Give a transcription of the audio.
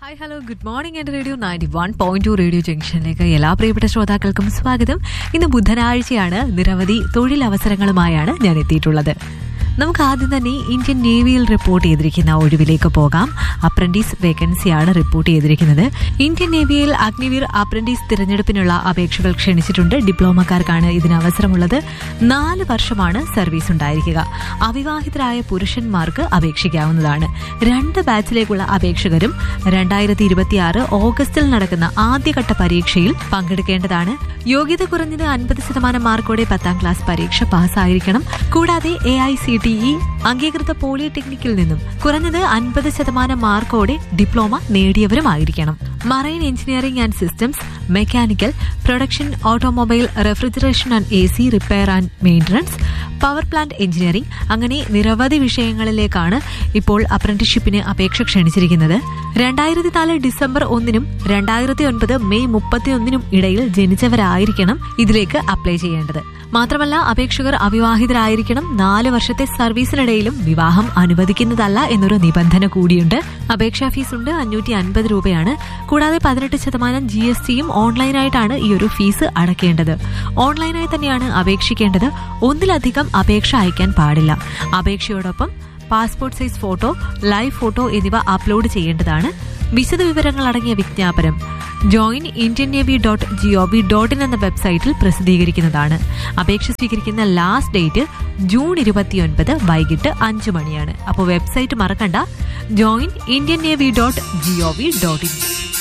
hi hello good morning എൻ്റെ radio ninety one point two radio ജംഗ്ഷനിലേക്ക് എല്ലാ പ്രിയപ്പെട്ട ശ്രോതാക്കൾക്കും സ്വാഗതം ഇന്ന് ബുധനാഴ്ചയാണ് നിരവധി തൊഴിലവസരങ്ങളുമായാണ് ഞാൻ എത്തിയിട്ടുള്ളത് നമുക്ക് ആദ്യം തന്നെ ഇന്ത്യൻ നേവിയിൽ റിപ്പോർട്ട് ചെയ്തിരിക്കുന്ന ഒഴിവിലേക്ക് പോകാം അപ്രന്റീസ് വേക്കൻസിയാണ് റിപ്പോർട്ട് ചെയ്തിരിക്കുന്നത് ഇന്ത്യൻ നേവിയിൽ അഗ്നിവീർ അപ്രന്റീസ് തിരഞ്ഞെടുപ്പിനുള്ള അപേക്ഷകൾ ക്ഷണിച്ചിട്ടുണ്ട് ഡിപ്ലോമക്കാർക്കാണ് ഇതിന് അവസരമുള്ളത് നാല് വർഷമാണ് സർവീസ് ഉണ്ടായിരിക്കുക അവിവാഹിതരായ പുരുഷന്മാർക്ക് അപേക്ഷിക്കാവുന്നതാണ് രണ്ട് ബാച്ചിലേക്കുള്ള അപേക്ഷകരും രണ്ടായിരത്തി ഇരുപത്തിയാറ് ഓഗസ്റ്റിൽ നടക്കുന്ന ആദ്യഘട്ട പരീക്ഷയിൽ പങ്കെടുക്കേണ്ടതാണ് യോഗ്യത കുറഞ്ഞത് അൻപത് ശതമാനം മാർക്കോടെ പത്താം ക്ലാസ് പരീക്ഷ പാസ്സായിരിക്കണം കൂടാതെ A I C T E അംഗീകൃത പോളിടെക്നിക്കിൽ നിന്നും കുറഞ്ഞത് അൻപത് ശതമാനം മാർക്കോടെ ഡിപ്ലോമ നേടിയവരുമായിരിക്കണം marine engineering and systems mechanical production automobile refrigeration and A C repair and maintenance power plant engineering അങ്ങനെ നിരവധി വിഷയങ്ങളിലേക്കാണ് ഇപ്പോൾ അപ്രന്റീഷിപ്പിന് അപേക്ഷ ക്ഷണിച്ചിരിക്കുന്നത് രണ്ടായിരത്തി നാല് ഡിസംബർ ഒന്നിനും രണ്ടായിരത്തി ഒൻപത് മെയ് മുപ്പത്തിയൊന്നിനും ഇടയിൽ ജനിച്ചവരായിരിക്കണം ഇതിലേക്ക് അപ്ലൈ ചെയ്യേണ്ടത് മാത്രമല്ല അപേക്ഷകർ അവിവാഹിതരായിരിക്കണം നാല് വർഷത്തെ സർവീസിനിടയിലും വിവാഹം അനുവദിക്കുന്നതല്ല എന്നൊരു നിബന്ധന കൂടിയുണ്ട് അപേക്ഷാ ഫീസ് ഉണ്ട് അഞ്ഞൂറ്റി അൻപത് രൂപയാണ് കൂടാതെ പതിനെട്ട് ശതമാനം ജി എസ് ടിയും ഓൺലൈനായിട്ടാണ് ഈ ഒരു ഫീസ് അടയ്ക്കേണ്ടത് ഓൺലൈനായി തന്നെയാണ് അപേക്ഷിക്കേണ്ടത് ഒന്നിലധികം അപേക്ഷ അയക്കാൻ പാടില്ല അപേക്ഷയോടൊപ്പം passport size photo live photo എന്നിവ അപ്ലോഡ് ചെയ്യേണ്ടതാണ് വിശദവിവരങ്ങൾ അടങ്ങിയ വിജ്ഞാപനം join Indian navy dot GOV dot in എന്ന വെബ്സൈറ്റിൽ പ്രസിദ്ധീകരിക്കുന്നതാണ് അപേക്ഷ സ്വീകരിക്കുന്ന ലാസ്റ്റ് ഡേറ്റ് ജൂൺ ഇരുപത്തിയൊൻപത് വൈകിട്ട് അഞ്ചു മണിയാണ് അപ്പോൾ വെബ്സൈറ്റ് മറക്കണ്ട join Indian navy dot GOV dot in